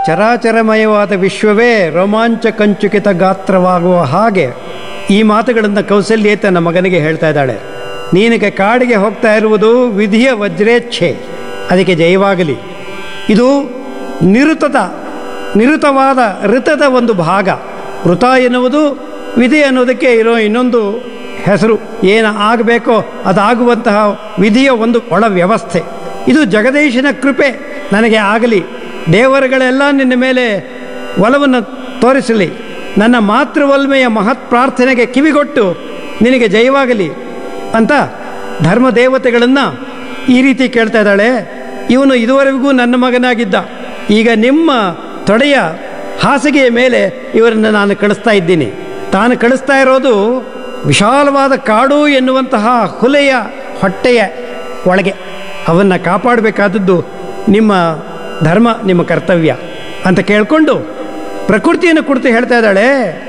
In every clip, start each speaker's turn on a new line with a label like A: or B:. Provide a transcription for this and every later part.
A: ಚರಾಚರಮಯವಾದ ವಿಶ್ವವೇ ರೋಮಾಂಚ ಕಂಚುಕಿತ ಗಾತ್ರವಾಗುವ ಹಾಗೆ ಈ ಮಾತುಗಳನ್ನು ಕೌಸಲ್ಯೆ ತನ್ನ ಮಗನಿಗೆ ಹೇಳ್ತಾ ಇದ್ದಾಳೆ ನೀನಗೆ ಕಾಡಿಗೆ ಹೋಗ್ತಾ ಇರುವುದು ವಿಧಿಯ ವಜ್ರೇಚ್ಛೆ ಅದಕ್ಕೆ ಜಯವಾಗಲಿ ಇದು ನಿರುತದ ನಿರುತವಾದ ಋತದ ಒಂದು ಭಾಗ ವೃತ ಎನ್ನುವುದು ವಿಧಿ ಅನ್ನೋದಕ್ಕೆ ಇರೋ ಇನ್ನೊಂದು ಹೆಸರು ಏನು ಆಗಬೇಕೋ ಅದಾಗುವಂತಹ ವಿಧಿಯ ಒಂದು ಒಳ ವ್ಯವಸ್ಥೆ ಇದು ಜಗದೀಶನ ಕೃಪೆ ನನಗೆ ಆಗಲಿ ದೇವರುಗಳೆಲ್ಲ ನಿನ್ನ ಮೇಲೆ ಒಲವನ್ನು ತೋರಿಸಲಿ ನನ್ನ ಮಾತೃವಲ್ಮೆಯ ಮಹತ್ ಪ್ರಾರ್ಥನೆಗೆ ಕಿವಿಗೊಟ್ಟು ನಿನಗೆ ಜಯವಾಗಲಿ ಅಂತ ಧರ್ಮ ದೇವತೆಗಳನ್ನು ಈ ರೀತಿ ಕೇಳ್ತಾ ಇದ್ದಾಳೆ ಇವನು ಇದುವರೆಗೂ ನನ್ನ ಮಗನಾಗಿದ್ದ ಈಗ ನಿಮ್ಮ ತೊಡೆಯ ಹಾಸಿಗೆಯ ಮೇಲೆ ಇವರನ್ನು ನಾನು ಕಳಿಸ್ತಾ ಇದ್ದೀನಿ ತಾನು ಕಳಿಸ್ತಾ ಇರೋದು ವಿಶಾಲವಾದ ಕಾಡು ಎನ್ನುವಂತಹ ಹುಲೆಯ ಹೊಟ್ಟೆಯ ಒಳಗೆ ಅವನ್ನು ಕಾಪಾಡಬೇಕಾದದ್ದು ನಿಮ್ಮ ಧರ್ಮ ನಿಮ್ಮ ಕರ್ತವ್ಯ ಅಂತ ಕೇಳಿಕೊಂಡು ಪ್ರಕೃತಿಯನ್ನು ಕುರಿತು ಹೇಳ್ತಾ ಇದ್ದಾಳೆ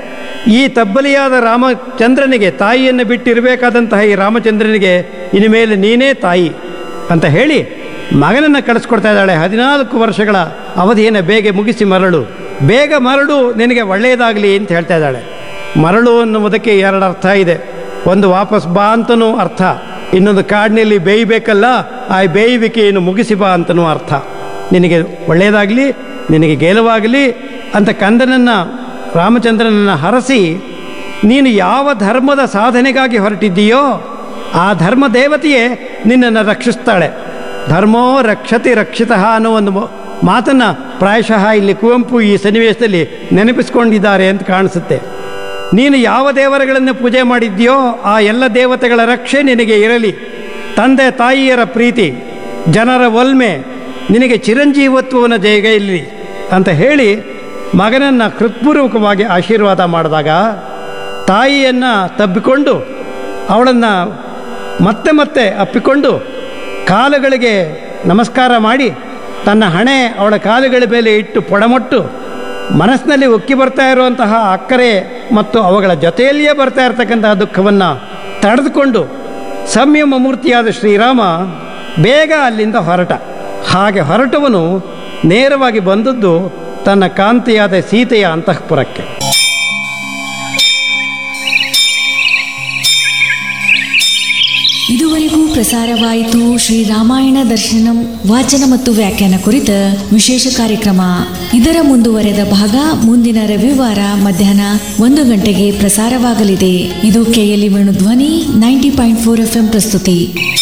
A: ಈ ತಬ್ಬಲಿಯಾದ ರಾಮಚಂದ್ರನಿಗೆ ತಾಯಿಯನ್ನು ಬಿಟ್ಟಿರಬೇಕಾದಂತಹ ಈ ರಾಮಚಂದ್ರನಿಗೆ ಇನ್ನು ಮೇಲೆ ನೀನೇ ತಾಯಿ ಅಂತ ಹೇಳಿ ಮಗನನ್ನು ಕಳಿಸ್ಕೊಡ್ತಾ ಇದ್ದಾಳೆ ಹದಿನಾಲ್ಕು ವರ್ಷಗಳ ಅವಧಿಯನ್ನು ಬೇಗ ಮುಗಿಸಿ ಮರಳು ಬೇಗ ಮರಳು ನಿನಗೆ ಒಳ್ಳೆಯದಾಗಲಿ ಅಂತ ಹೇಳ್ತಾ ಇದ್ದಾಳೆ ಮರಳು ಅನ್ನುವುದಕ್ಕೆ ಎರಡು ಅರ್ಥ ಇದೆ ಒಂದು ವಾಪಸ್ ಬಾ ಅಂತನೂ ಅರ್ಥ ಇನ್ನೊಂದು ಕಾಡಿನಲ್ಲಿ ಬೇಯಬೇಕಲ್ಲ ಆ ಬೇಯುವಿಕೆಯನ್ನು ಮುಗಿಸಿ ಬಾ ಅಂತನೂ ಅರ್ಥ ನಿನಗೆ ಒಳ್ಳೆಯದಾಗಲಿ ನಿನಗೆ ಗೆಲುವಾಗಲಿ ಅಂತ ಕಂದನನ್ನು ರಾಮಚಂದ್ರನನ್ನು ಹರಸಿ ನೀನು ಯಾವ ಧರ್ಮದ ಸಾಧನೆಗಾಗಿ ಹೊರಟಿದ್ದೀಯೋ ಆ ಧರ್ಮ ದೇವತೆಯೇ ನಿನ್ನನ್ನು ರಕ್ಷಿಸ್ತಾಳೆ ಧರ್ಮೋ ರಕ್ಷತಿ ರಕ್ಷಿತ ಅನ್ನೋ ಒಂದು ಮಾತನ್ನು ಪ್ರಾಯಶಃ ಇಲ್ಲಿ ಕುವೆಂಪು ಈ ಸನ್ನಿವೇಶದಲ್ಲಿ ನೆನಪಿಸ್ಕೊಂಡಿದ್ದಾರೆ ಅಂತ ಕಾಣಿಸುತ್ತೆ ನೀನು ಯಾವ ದೇವರುಗಳನ್ನು ಪೂಜೆ ಮಾಡಿದ್ಯೋ ಆ ಎಲ್ಲ ದೇವತೆಗಳ ರಕ್ಷೆ ನಿನಗೆ ಇರಲಿ ತಂದೆ ತಾಯಿಯರ ಪ್ರೀತಿ ಜನರ ಒಲ್ಮೆ ನಿನಗೆ ಚಿರಂಜೀವತ್ವವನ್ನು ಜಯಗೈಲಿ ಅಂತ ಹೇಳಿ ಮಗನನ್ನು ಹೃತ್ಪೂರ್ವಕವಾಗಿ ಆಶೀರ್ವಾದ ಮಾಡಿದಾಗ ತಾಯಿಯನ್ನು ತಬ್ಬಿಕೊಂಡು ಅವಳನ್ನು ಮತ್ತೆ ಮತ್ತೆ ಅಪ್ಪಿಕೊಂಡು ಕಾಲುಗಳಿಗೆ ನಮಸ್ಕಾರ ಮಾಡಿ ತನ್ನ ಹಣೆ ಅವಳ ಕಾಲುಗಳ ಮೇಲೆ ಇಟ್ಟು ಪೊಡಮೊಟ್ಟು ಮನಸ್ಸಿನಲ್ಲಿ ಉಕ್ಕಿ ಬರ್ತಾ ಇರುವಂತಹ ಅಕ್ಕರೆ ಮತ್ತು ಅವುಗಳ ಜೊತೆಯಲ್ಲಿಯೇ ಬರ್ತಾ ಇರತಕ್ಕಂತಹ ದುಃಖವನ್ನು ತಡೆದುಕೊಂಡು ಸಂಯಮ ಮೂರ್ತಿಯಾದ ಶ್ರೀರಾಮ ಬೇಗ ಅಲ್ಲಿಂದ ಹೊರಟ ಹಾಗೆ ಹೊರಟವನು ನೇರವಾಗಿ ಬಂದದ್ದು ತನ್ನ ಕಾಂತಿಯಾದ ಸೀತೆಯ ಅಂತಃಪುರಕ್ಕೆ
B: ಇದುವರೆಗೂ ಪ್ರಸಾರವಾಯಿತು ಶ್ರೀ ರಾಮಾಯಣ ದರ್ಶನಂ ವಾಚನ ಮತ್ತು ವ್ಯಾಖ್ಯಾನ ಕುರಿತ ವಿಶೇಷ ಕಾರ್ಯಕ್ರಮ ಇದರ ಮುಂದುವರೆದ ಭಾಗ ಮುಂದಿನ ರವಿವಾರ ಮಧ್ಯಾಹ್ನ ಒಂದು ಗಂಟೆಗೆ ಪ್ರಸಾರವಾಗಲಿದೆ ಇದು ಕೆಎಲ್ಇ ವೇಣು ಧ್ವನಿ ನೈಂಟಿ ಪಾಯಿಂಟ್ ಫೋರ್ ಎಫ್ ಪ್ರಸ್ತುತಿ